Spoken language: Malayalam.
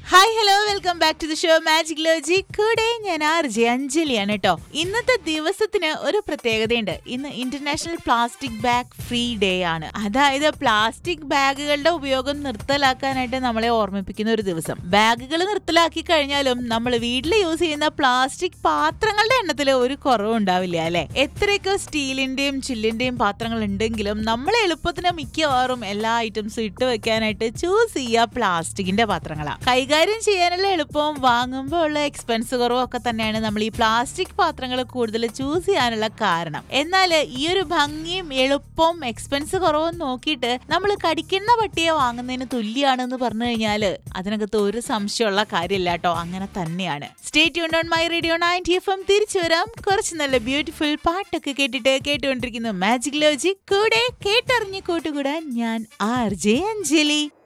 hi hello welcome back to the show magic ലോജി കൂടെ ഞാൻ ആർ ജെ അഞ്ജലിയാണ് കേട്ടോ ഇന്നത്തെ ദിവസത്തിന് ഒരു പ്രത്യേകതയുണ്ട് ഇന്ന് international plastic bag free day ആണ് അതായത് പ്ലാസ്റ്റിക് ബാഗുകളുടെ ഉപയോഗം നിർത്തലാക്കാനായിട്ട് നമ്മളെ ഓർമ്മിപ്പിക്കുന്ന ഒരു ദിവസം ബാഗുകൾ നിർത്തലാക്കി കഴിഞ്ഞാലും നമ്മൾ വീട്ടിൽ യൂസ് ചെയ്യുന്ന പ്ലാസ്റ്റിക് പാത്രങ്ങളുടെ എണ്ണത്തിൽ ഒരു കുറവും ഉണ്ടാവില്ല അല്ലെ എത്രയൊക്കെ സ്റ്റീലിന്റെയും ചില്ലിന്റെയും പാത്രങ്ങൾ ഉണ്ടെങ്കിലും നമ്മൾ എളുപ്പത്തിന് മിക്കവാറും എല്ലാ ഐറ്റംസും ഇട്ട് വെക്കാനായിട്ട് ചൂസ് ചെയ്യുക പ്ലാസ്റ്റിക്കിന്റെ പാത്രങ്ങളാണ് കൈകാര്യം ചെയ്യാനുള്ള എളുപ്പവും വാങ്ങുമ്പോൾ ഉള്ള എക്സ്പെൻസ് കുറവും ഒക്കെ തന്നെയാണ് നമ്മൾ ഈ പ്ലാസ്റ്റിക് പാത്രങ്ങൾ കൂടുതൽ ചൂസ് ചെയ്യാനുള്ള കാരണം എന്നാൽ ഈ ഒരു ഭംഗിയും എളുപ്പവും എക്സ്പെൻസ് കുറവും നോക്കിയിട്ട് നമ്മൾ കടിക്കുന്ന പട്ടിയെ വാങ്ങുന്നതിന് തുല്യമാണെന്ന് പറഞ്ഞു കഴിഞ്ഞാൽ അതിനകത്ത് ഒരു സംശയമുള്ള കാര്യമില്ല കേട്ടോ അങ്ങനെ തന്നെയാണ് സ്റ്റേറ്റ് യൂൺ on my radio ninety F M തിരിച്ചു വരാം കുറച്ച് നല്ല ബ്യൂട്ടിഫുൾ പാട്ടൊക്കെ കേട്ടിട്ട് കേട്ടുകൊണ്ടിരിക്കുന്നു മാജിക് ലോജി കൂടെ കേട്ടറിഞ്ഞ് കൂട്ടുകൂടാൻ ഞാൻ ആർ ജെ അഞ്ജലി